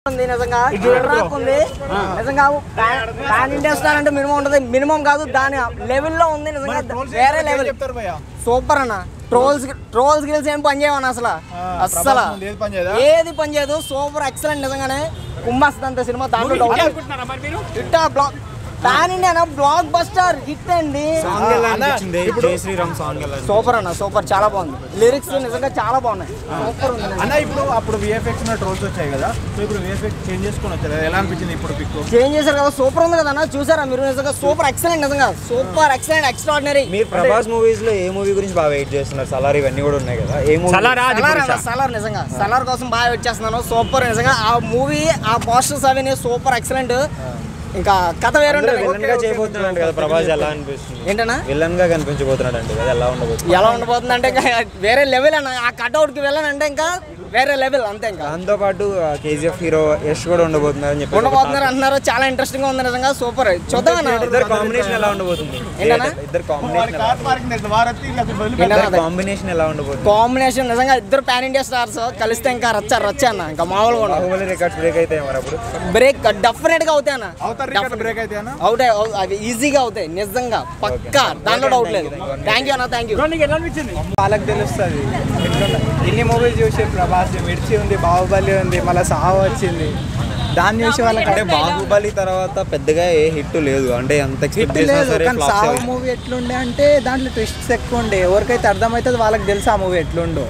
ఉంది నిజంగా కిర్రాక్ ఉంది నిజంగా పాన్ ఇండియా స్టార్ అంటే మినిమం ఉంటది మినిమం కాదు దాని లెవెల్లో ఉంది నిజంగా వేరే లెవెల్ చెప్తారు భయ్యా సూపర్ అన్న ట్రోల్స్ ట్రోల్స్ గిల్స్ ఏం పని చేయమన్న అసలు అస్సలు ప్రభాస్ ముందు ఏది పని చేయదా? ఏది పని చేయదు సూపర్ ఎక్సలెంట్ నిజంగానే కుమ్మస్తుంది అంత సినిమా దాంట్లో doubt hit block pan India blockbuster hit అండి సాంగ్ ఎలా అనిపించింది జై శ్రీరామ్ సాంగ్ ఎలా సూపర్ అన్న సూపర్ చాలా బాగుంది లిరిక్స్ నిజంగా చాలా బాగున్నాయి సూపర్ ఉంది అన్న ఇప్పుడు అప్పుడు విఎఫ్ఎక్స్ మీద ట్రోల్స్ వచ్చాయి కదా సో ఇప్పుడు విఎఫ్ఎక్స్ చేంజ్ చేసుకొని వచ్చారు కదా. ఎలా అనిపించింది ఇప్పుడు పిక్ చేంజ్ చేశారు కదా సూపర్ ఉంది కదా అన్న చూసారా మీరు నిజంగా సూపర్ ఎక్సలెంట్ నిజంగా సూపర్ ఎక్సలెంట్ ఎక్స్ట్రాడినరీ మీరు ప్రభాస్ మూవీస్ లో ఏ మూవీ గురించి బాగా వెయిట్ చేస్తున్నారు సలార్ ఇవన్నీ కూడా ఉన్నాయి కదా ఏ మూవీ సలార్ అన్న, సలార్ నిజంగా సలార్ కోసం బాగా వెయిట్ చేస్తున్నాను సూపర్ నిజంగా ఆ మూవీ ఆ పోస్టర్స్ అవి సూపర్ ఎక్సలెంట్ ఇంకా కథ వేరే ఉంటుంది విలన్ గా చేయబోతున్నాడు కదా ప్రభాస్ ఎలా అనిపిస్తుంది ఏంటన్నా విలన్ గా కనిపించబోతున్నాడు అంటే కదా ఎలా ఉండబోతుంది ఎలా ఉండబోతుంది అంటే ఇంకా వేరే లెవెల్ అన్న ఆ కట్అవుట్ కి వెళ్ళానంటే ఇంకా వేరే లెవెల్ అంతే ఇంకా దాంతో పాటు కేజీఎఫ్ హీరో యష్ కూడా ఉండబోతున్నారు అని చెప్పి ఉండబోతున్నారు అంటున్నారు చాలా ఇంట్రెస్టింగ్ గా ఉంది నిజంగా సూపర్ చూద్దాం అన్న ఇద్దరు కాంబినేషన్ ఎలా ఉండబోతుంది ఏంటన్నా? ఇద్దరు కాంబినేషన్ కార్ పార్కింగ్ దగ్గర వారత్తి ఇలా వదిలిపెట్టారు. ఏంటన్నా అది? కాంబినేషన్ ఎలా ఉండబోతుంది కాంబినేషన్ నిజంగా ఇద్దరు పాన్ ఇండియా స్టార్స్ కలిస్తే ఇంకా రచ్చ రచ్చ అన్న ఇంకా మామూలుగా ఉండదు బాహుబలి రికార్డ్స్ బ్రేక్ అయితే మరి అప్పుడు బ్రేక్ డెఫినెట్ గా అవుతాయి అన్న అవుతారు రికార్డ్ బ్రేక్ అయితే అన్న అవుతాయి అవు- అవి ఈజీగా అవుతాయి నిజంగా పక్కా దాంట్లో డౌట్ లేదు థ్యాంక్ యూ అన్న థ్యాంక్ యూ వాళ్ళకి తెలుస్తుంది ఇన్ని మూవీస్ చూసి ప్రభాస్ మిర్చి ఉంది బాహుబలి ఉంది మళ్ళీ సాహో వచ్చింది దాన్ని చూసి వాళ్ళకి అంటే బాహుబలి తర్వాత పెద్దగా ఏ హిట్ లేదు అంటే ఎంత హిట్ ఎక్స్పెక్ట్ చేసినా లేదు సరే కానీ flops సాహో అయ్యాయి. మూవీ ఎట్లుండే అంటే దాంట్లో ట్విస్ట్స్ ఎక్కువ ఉండే ఎవరికైతే అర్థమవుతుంది వాళ్ళకి తెలుసు ఆ మూవీ ఎట్లుండో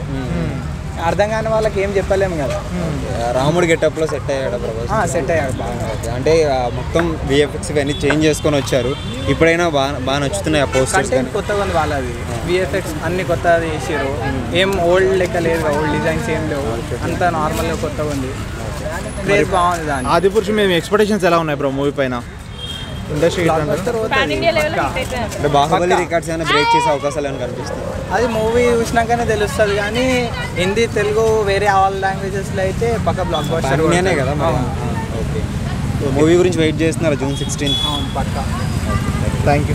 అర్థం కాని వాళ్ళకి ఏం చెప్పలేము కదా రాముడు గెటప్ లో సెట్ అయ్యాడు ప్రభాస్ సెట్ అయ్యాడు బాగా ఓకే. అంటే ఆ మొత్తం విఎఫ్ఎక్స్ ఇవన్నీ చేంజ్ చేసుకొని వచ్చారు ఇప్పుడైనా బాగా బాగా నచ్చుతున్నాయి ఆ పోస్టర్స్ కంటెంట్ కొత్తగా ఉంది వాళ్ళది విఎఫ్ఎక్స్ అన్ని కొత్తది చేసారు ఏం ఓల్డ్ లెక్క లేదు ఓల్డ్ డిజైన్స్ ఏం లేవు అంతా నార్మల్గా కొత్తగా ఉంది క్రేజ్ బాగుంది దాని ఆది పురుషు మేము ఎక్స్పెక్టేషన్స్ ఎలా ఉన్నాయి బ్రో మూవీ పైన industry pan India level hit అయితే అంటే బాహుబలి రికార్డ్స్ ఏమైనా బ్రేక్ చేసే అవకాశాలు ఏమైనా కనిపిస్తుంది అది మూవీ చూసినాకనే తెలుస్తుంది కానీ హిందీ తెలుగు వేరే ఆల్ లాంగ్వేజెస్లో అయితే పక్క బ్లాక్ బస్టర్ ఇండియానే కదా మరి. ఓకే మూవీ గురించి వెయిట్ చేస్తున్నారు జూన్ సిక్స్టీన్ అవును పక్క థ్యాంక్ యూ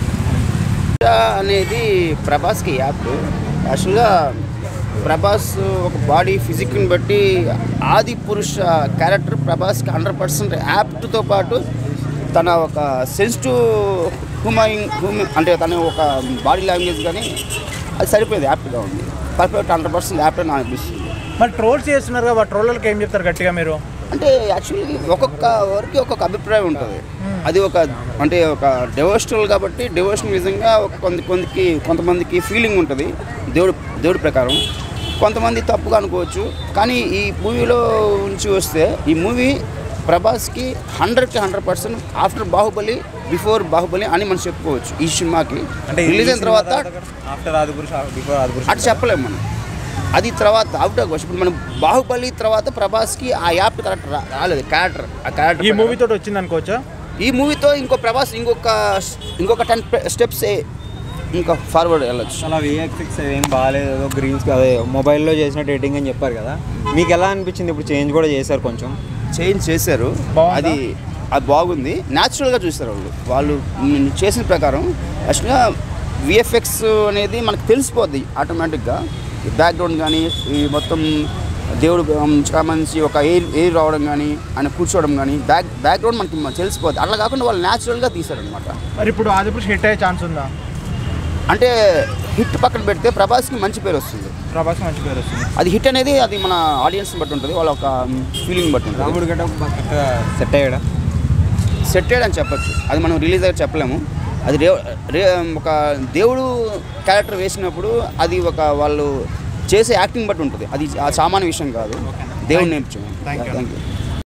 అనేది ప్రభాస్కి యాప్ యాక్చువల్గా ప్రభాస్ ఒక బాడీ ఫిజిక్ని బట్టి ఆది పురుష క్యారెక్టర్ ప్రభాస్కి హండ్రెడ్ పర్సెంట్ యాప్ట్తో పాటు తన ఒక సెన్సిటివ్ హ్యూమన్ హ్యూమ్ అంటే తన ఒక బాడీ లాంగ్వేజ్ కానీ అది సరిపోయింది యాప్ట్గా ఉంది పర్ఫెక్ట్ హండ్రెడ్ పర్సెంట్ యాప్ట్ అని నాకు అనిపిస్తుంది మరి ట్రోల్స్ చేస్తున్నారు కదా ట్రోలర్కి ఏం చెప్తారు గట్టిగా మీరు అంటే యాక్చువల్లీ ఒక్కొక్క వరకు ఒక్కొక్క అభిప్రాయం ఉంటుంది అది ఒక అంటే ఒక డివోషనల్ కాబట్టి డివోషన్ విధంగా ఒక కొంత కొంతకి కొంతమందికి ఫీలింగ్ ఉంటుంది దేవుడు దేవుడి ప్రకారం కొంతమంది తప్పుగా అనుకోవచ్చు కానీ ఈ మూవీలో నుంచి వస్తే ఈ మూవీ ప్రభాస్కి హండ్రెడ్కి hundred percent after Baahubali before Baahubali అని మనం చెప్పుకోవచ్చు ఈ సినిమాకి అంటే రిలీజ్ అయిన తర్వాత ఆఫ్టర్ ఆదిపురుష్ బిఫోర్ ఆదిపురుష్ అటు చెప్పలేము మనం అది తర్వాత అవుట్ ఆఫ్ ఇప్పుడు మనం బాహుబలి తర్వాత ప్రభాస్కి ఆ యాప్ కరెక్ట్ రా- రాలేదు క్యారెక్టర్ ఆ క్యారెక్టర్ ఈ మూవీ తోటి వచ్చింది అనుకోవచ్చా ఈ మూవీతో ఇంకో ప్రభాస్ ఇంకొక ఇంకొక టెన్ స్టెప్స్ ఇంకా ఫార్వర్డ్ వెళ్ళొచ్చు అలా విఎఫ్ఎక్స్ ఏం బాగాలేదు ఏదో గ్రీన్స్ అదే మొబైల్లో చేసినట్టు ఎడిటింగ్ అని చెప్పారు కదా మీకు ఎలా అనిపించింది ఇప్పుడు చేంజ్ కూడా చేశారు కొంచెం చేంజ్ చేశారు బాగుందా? అది అది బాగుంది న్యాచురల్గా చూస్తారు వాళ్ళు వాళ్ళు మ్, చేసిన ప్రకారం యాక్చువల్గా విఎఫ్ఎక్స్ అనేది మనకు తెలిసిపోద్ది ఆటోమేటిక్గా బ్యాక్గ్రౌండ్ కానీ ఈ మొత్తం దేవుడు మంచి ఒక ఎయిర్ ఎయిర్ రావడం కానీ ఆయన కూర్చోవడం కానీ బ్యాక్ బ్యాక్గ్రౌండ్ మనకి మ- తెలిసిపోద్ది అట్లా కాకుండా వాళ్ళు న్యాచురల్గా తీశారనమాట మరి ఇప్పుడు ఆదిపురుష్ హిట్ అయ్యే ఛాన్స్ ఉందా అంటే హిట్ పక్కన పెడితే ప్రభాస్కి మంచి పేరు వస్తుంది ప్రభాస్ మంచి పేరు వస్తుంది అది హిట్ అనేది అది మన ఆడియన్స్ని బట్టి ఉంటుంది వాళ్ళ ఒక ఫీలింగ్ బట్టి ఉంటుంది రాముడు గెటప్ సెట్ అయ్యాడా సెట్ అని చెప్పొచ్చు అది మనం రిలీజ్ అయ్యి చెప్పలేము అది రే రే ఒక దేవుడు క్యారెక్టర్ వేసినప్పుడు అది ఒక వాళ్ళు చేసే యాక్టింగ్ బట్టి ఉంటుంది అది ఆ సామాన్య విషయం కాదు దేవుడు నేర్చుకోండి Thank you. Thank you